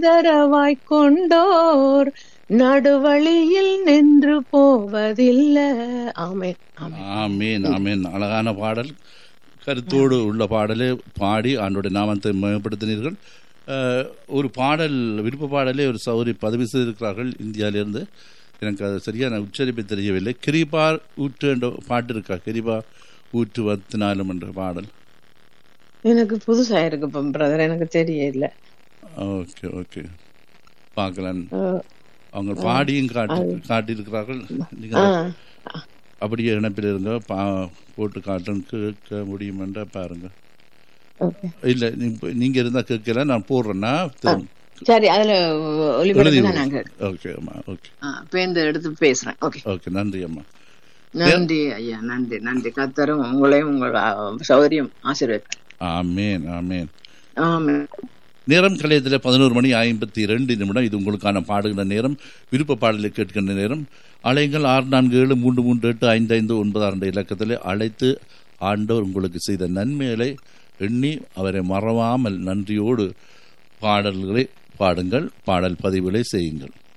தரவாய் கொண்டோர் நடுவழியில் நின்று போவதில்லை ஆமென் ஆமென் ஆமீன் ஆமீன் அழகான பாடல் கருத்தோடு உள்ள பாடலை பாடி ஆண்டோடைய நாமத்தை மேம்படுத்தினீர்கள் அஹ், ஒரு பாடல் விருப்ப பாடலே ஒரு சௌரி பதவி செய்திருக்கிறார்கள் இந்தியாவிலிருந்து எனக்கு அது சரியான உச்சரிப்பு தெரியவில்லை கிரிபா ஊற்று என்ற பாட்டு இருக்கா கிரிபா ஊற்று வத்தினாலும் என்ற பாடல் எனக்கு புதுசா இருக்கு பிரதர் எனக்கு தெரியல ஓகே ஓகே பார்க்கலாம் அஹ், அவங்க பாடியும் காட்டி காட்டியிருக்கிறார்கள் நீங்கள் ஆ, அப்படியே இணைப்பில் இருங்க பா போட்டு காட்டும் கேட்க முடியும் என்ற பாருங்க okay. இல்ல நீ- நீங்க இருந்தா கேட்கல நான் போடுறேன்னா சரி அதுல ஒளிபரப்பு நாங்க ஓகே அம்மா ஓகே பேருந்து எடுத்து பேசுறேன் ஓகே ஓகே நன்றி அம்மா நன்றி ஐயா நன்றி நன்றி கத்தரும் உங்களையும் உங்கள் ஆ, சௌகரியம் ஆசீர்வாதம் ஆமேன் ஆமேன் ஆமென் நேரம் கலையத்தில் பதினோரு மணி ஐம்பத்தி ரெண்டு நிமிடம் இது உங்களுக்கான பாடுகின்ற நேரம் விருப்ப பாடலை கேட்கின்ற நேரம் அலைகள் ஆறு நான்கு ஏழு மூன்று மூன்று எட்டு ஐந்து ஐந்து ஒன்பது ஆறு இலக்கத்தில் அழைத்து ஆண்டவர் உங்களுக்கு செய்த நன்மைகளை எண்ணி அவரை மறவாமல் நன்றியோடு பாடல்களை பாடுங்கள் பாடல் பதிவுகளை செய்யுங்கள்